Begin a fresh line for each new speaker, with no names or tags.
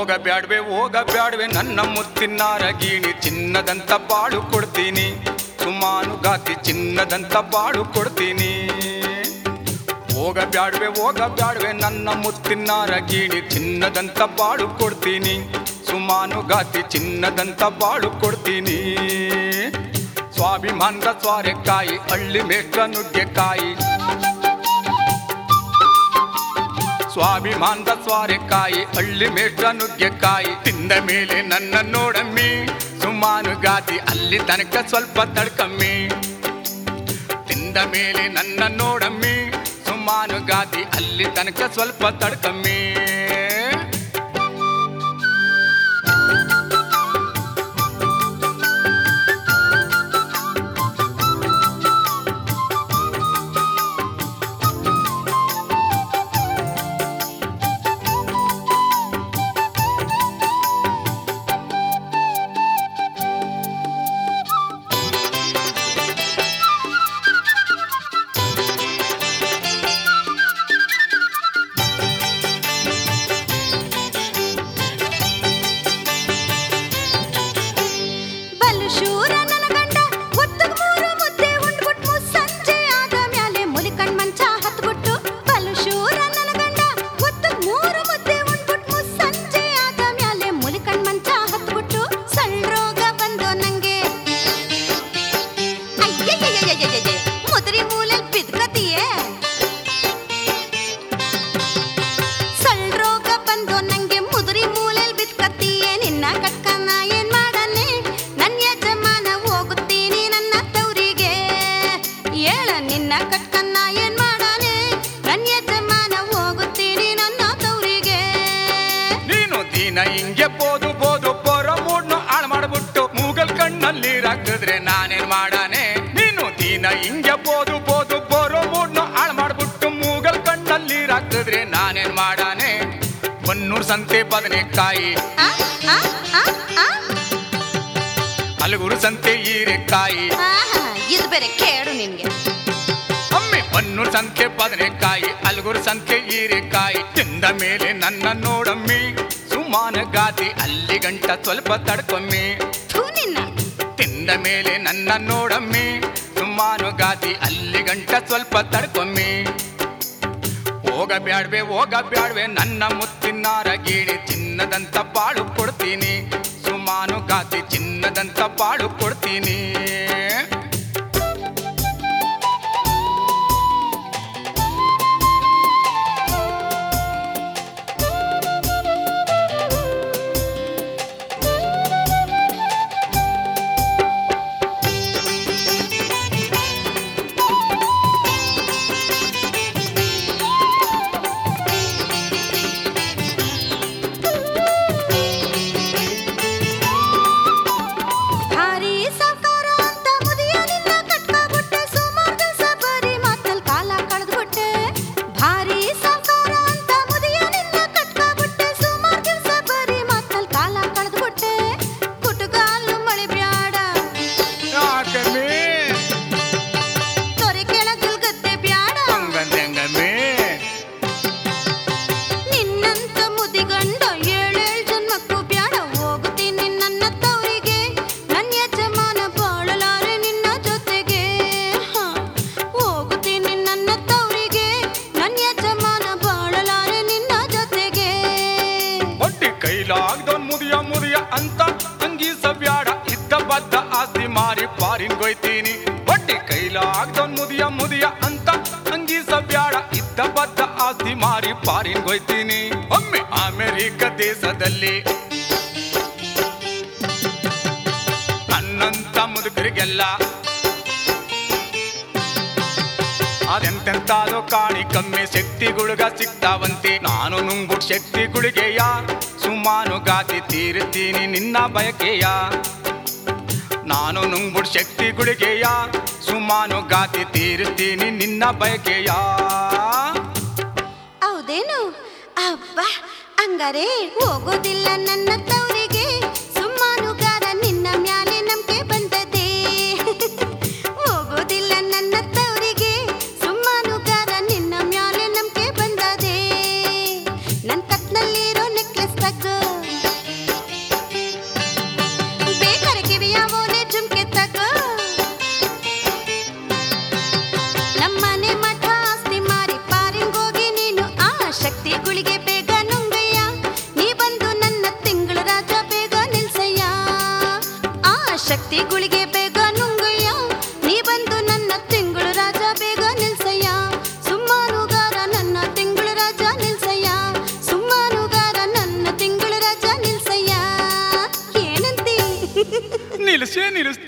ಹೋಗ ಬ್ಯಾಡ್ವೆ ಹೋಗ ಬ್ಯಾಡ್ವೆ ನನ್ನ ಮುತ್ತಿನಾರ ಗೀಣಿ ಚಿನ್ನದಂತ ಬಾಳು ಕೊಡ್ತೀನಿ ಸುಮಾನು ಗಾತಿ ಚಿನ್ನದಂತ ಬಾಳು ಕೊಡ್ತೀನಿ ಹೋಗ ಬ್ಯಾಡ್ವೆ ಹೋಗ ಬ್ಯಾಡ್ವೆ ನನ್ನ ಮುತ್ತಿನಾರ ಗೀಣಿ ಚಿನ್ನದಂತ ಬಾಳು ಕೊಡ್ತೀನಿ ಸುಮಾನು ಗಾತಿ ಚಿನ್ನದಂತ ಬಾಳು ಕೊಡ್ತೀನಿ ಸ್ವಾಭಿಮಾನದ ಸ್ವಾರೆಕಾಯಿ ಹಳ್ಳಿ ಮೇಷ್ಟ್ರ ನುಗ್ಗೆಕಾಯಿ ಸ್ವಾಭಿಮಾನದ ಸ್ವಾರೆಕಾಯಿ ಹಳ್ಳಿ ಮೇಷ್ಟ್ರ ನುಗ್ಗೆಕಾಯಿ ತಿಂದ ಮೇಲೆ ನನ್ನ ನೋಡಮ್ಮಿ ಸುಮಾನು ಗಾತಿ ಅಲ್ಲಿ ತನಕ ಸ್ವಲ್ಪ ತಡ್ಕಮ್ಮಿ ತಿಂದ ಮೇಲೆ ನನ್ನ ನೋಡಮ್ಮಿ ಸುಮಾನು ಗಾತಿ ಅಲ್ಲಿ ತನಕ ಸ್ವಲ್ಪ ತಡ್ಕಮ್ಮಿ
ಬಲು ಶೂರ ನನ್ನ ಗಂಡ ಒತ್ತಗ್ ಮೂರು ಮುದ್ದೆ ಉಂಡ್ಬಿಟ್ ಮುಸ್ಸಂಜೆ ಆದ ಮ್ಯಾಲೆ ಮುಲಿಕಣ್ ಮಂಚ ಹತ್ಬಿಟ್ಟು ಬಲು ಶೂರ ನನ್ನ ಗಂಡ ಒತ್ತಗ್ ಮೂರು ಮುದ್ದೆ ಉಂಡ್ಬಿಟ್ ಮುಸ್ಸಂಜೆ ಆದ ಮ್ಯಾಲೆ ಮುಲಿಕಣ್ ಮಂಚ ಹತ್ಬಿಟ್ಟು ಸಣ್ಣ ರೋಗ ಬಂದು ನಂಗೆ ಅಯ್ಯಯ್ಯಯ್ಯಯ್ಯಯ್ಯಯ್ಯ ಮುದುರಿ ಮೂಲೆಲ್ ಬಿದ್ಕತಿಯೇ ಸಳ್ ರೋಗ ಬಂದು ನಂಗೆ ಮುದುರಿ ಮೂಲೆಲ್ ಬಿದ್ಕತ್ತೀಯೇ ನಿನ್ನ ಕಟ್ಕನ್ನ ಏನ್ ಮಾಡನೆ ನನ್ ಯಜಮಾನ ಹೋಗುತ್ತೀನಿ ನನ್ನ ತವರಿಗೆ ಏಳ ನಿನ್ನ ಕಟ್ಕನ್ನ ಏನ್ ಮಾಡನೆ ನನ್ ಯಜಮಾನ ಹೋಗುತ್ತೀನಿ ನನ್ನ ತವರಿಗೆ
ನೀನು ದಿನ ಹಿಂಗೆ ಬೋದು ಬೋದು ಪೊರ ಮೂಡ್ನು ಹಾಳು ಮಾಡ್ಬಿಟ್ಟು ಮೂಗಲ್ ಕಣ್ಣಲ್ಲಿ ರಾಕಿದ್ರೆ ನಾನೇನ್ ಮಾಡಾನೆ ನೀನು ದಿನ ಹಿಂಗೆ ಬೋದು ಬೋದು ಬರೋ ಮೂಡ್ನು ಹಾಳು ಮಾಡ್ಬಿಟ್ಟು ಮೂಗಲ್ ಕಣ್ಣಲ್ಲಿ ರಾಕಿದ್ರೆ ನಾನೇನ್ ಮಾಡಾನೆ ಬನ್ನೂರ್ ಸಂತೆ ಬದನೆಕಾಯಿ
ಆ, ಆ, ಆ, ಆ.
ಹಲಗುರು ಸಂತೆ ಹೀರೆಕಾಯಿ
ಆಹಾ, ಇದು ಬೇರೆ ಕೇಳು ನಿನ್ಗೆ
ಒಮ್ಮೆ ಬನ್ನೂರ್ ಸಂತೆ ಬದನೆಕಾಯಿ ಹಲಗುರು ಸಂತೆ ಹೀರೆಕಾಯಿ ತಿಂದ ಮೇಲೆ ನನ್ನ ನೋಡಮ್ಮಿ ಸುಮಾನ ಗಾದಿ ಅಲ್ಲಿ ಗಂಟ ಸ್ವಲ್ಪ ತಡ್ಕೊಮ್ಮಿ
ಥೂ ನಿನ್ನ
ತಿಂದ ಮೇಲೆ ನನ್ನ ನೋಡಮ್ಮಿ ಸುಮಾನು ಗಾದಿ ಅಲ್ಲಿ ಗಂಟ ಸ್ವಲ್ಪ ತಡ್ಕೊಮ್ಮಿ ಹೋಗ ಬ್ಯಾಡ್ವೆ ಹೋಗ ಬ್ಯಾಡ್ವೆ ನನ್ನ ಮುತ್ತಿನಾರ ಗೀಳಿ ಚಿನ್ನದಂತ ಬಾಳು ಕೊಡ್ತೀನಿ ಸುಮಾನು ಗಾತಿ ಚಿನ್ನದಂತ ಬಾಳು ಕೊಡ್ತೀನಿ
ಭಾರಿ ಸಾವ್ಕಾರ ಅಂತ ಮುದಿಯ ನಿನ್ನ ಕಟ್ಕೊಬಿಟ್ಟೆ ಸುಮಾರ್ ದಿವ್ಸ ಬರೀ ಮಾತಲ್ ಕಾಲ ಕಳೆದ್ಬಿಟ್ಟೆ ಭಾರಿ ಸಾವ್ಕಾರ ಅಂತ ಮುದಿಯ ನಿನ್ನ ಕಟ್ಕೊಬಿಟ್ಟೆ ಸುಮಾರ್ ದಿವ್ಸ ಬರೀ ಮಾತಲ್ ಕಾಲ ಕಳೆದ್ಬಿಟ್ಟೆ ಕುಟುಗಾಲು ಮಳಿ ಬ್ಯಾಡ
ಯಾಕಮ್ಮಿ
ತೊರೆ ಕೆಳಗಲ್ ಗದ್ದೆ ಬ್ಯಾಡ
ಹಂಗಂದಂಗಮ್ಮಿ
ನಿನ್ನಂತ ಮುದಿಗಂಡ ಏಳೇಳ್ ಜನ್ಮಕ್ಕೂ ಬ್ಯಾಡ ಹೋಗುತ್ತೀನಿ ನನ್ನ ತವರಿಗೆ ನನ್ನ ಯಜಮಾನ ಬಾಳಲಾರೆ ನಿನ್ನ ಜೊತೆಗೆ ಹ. ಹೋಗುತ್ತೀನಿ ನನ್ನ ತವರಿಗೆ ನನ್ನ ಯಜಮಾನ ಬಾಳಲಾರೆ ನಿನ್ನ ಜೊತೆಗೆ
ಒಟ್ಟಿ ಕೈಲಾಗ್ದೋನ್ ಮುದಿಯ ಮುದಿಯ ಅಂತ ಅಂಗೀಸ ಬ್ಯಾಡ ಇದ್ದ ಬದ್ದ ಆಸ್ತಿ ಮಾರಿ ಪಾರಿನ್ ಗೊಯ್ತೀನಿ ಒಟ್ಟಿ ಕೈಲಾಗ್ದೋನ್ ಮುದಿಯ ಮುದಿಯ ಅಂತ ಅಂಗೀಸ ಬ್ಯಾಡ ಇದ್ದ ಬದ್ದ ಆಸ್ತಿ ಮಾರಿ ಪಾರಿನ್ ಗೊಯ್ತೀನಿ ಒಮ್ಮೆ ಅಮೆರಿಕ ದೇಶದಲ್ಲಿ ನನ್ನಂತ ಮುದುಕರಿಗೆಲ್ಲ ಅದೆಂತೆಂತಾದೋ ಕಾಣಿ ಕಮ್ಮಿ ಶಕ್ತಿಗುಳುಗ ಸಿಗ್ತಾವಂತೆ ನಾನು ನುಂಗ್ಬಿಟ್ ಶಕ್ತಿಗುಳಿಗೆಯ ಸುಮಾನು ಗಾತಿ ತೀರುತ್ತೀನಿ ನಿನ್ನ ಬಯಕೆಯ ನಾನು ನುಂಗ್ಬಿಟ್ ಶಕ್ತಿಗುಳಿಗೆಯ ಸುಮಾನು ಗಾತಿ ತೀರುತ್ತೀನಿ ನಿನ್ನ ಬಯಕೆಯ
ಹೌದೇನು ಅಬ್ಬ ಹಂಗಾರೆ ಹೋಗೋದಿಲ್ಲ ನನ್ನ ತವರಿಗೆ ಸುಮ್ಮಾನುಗಾರ ನಿನ್ನ ಮ್ಯಾಲೆ ನಂಬಿಕೆ ಬಂದದೆ ಹೋಗೋದಿಲ್ಲ ನನ್ನ ತವರಿಗೆ ಸುಮ್ಮಾನುಗಾರ ನಿನ್ನ ಮ್ಯಾಲೆ ನಂಬಿಕೆ ಬಂದದೆ ನನ್ನ ಕತ್ನಲ್ಲಿರೋ ನೆಕ್ಲೆಸ್ ತಗೋ
ನಿಲ್ಲಿಸ್ತೀನಿ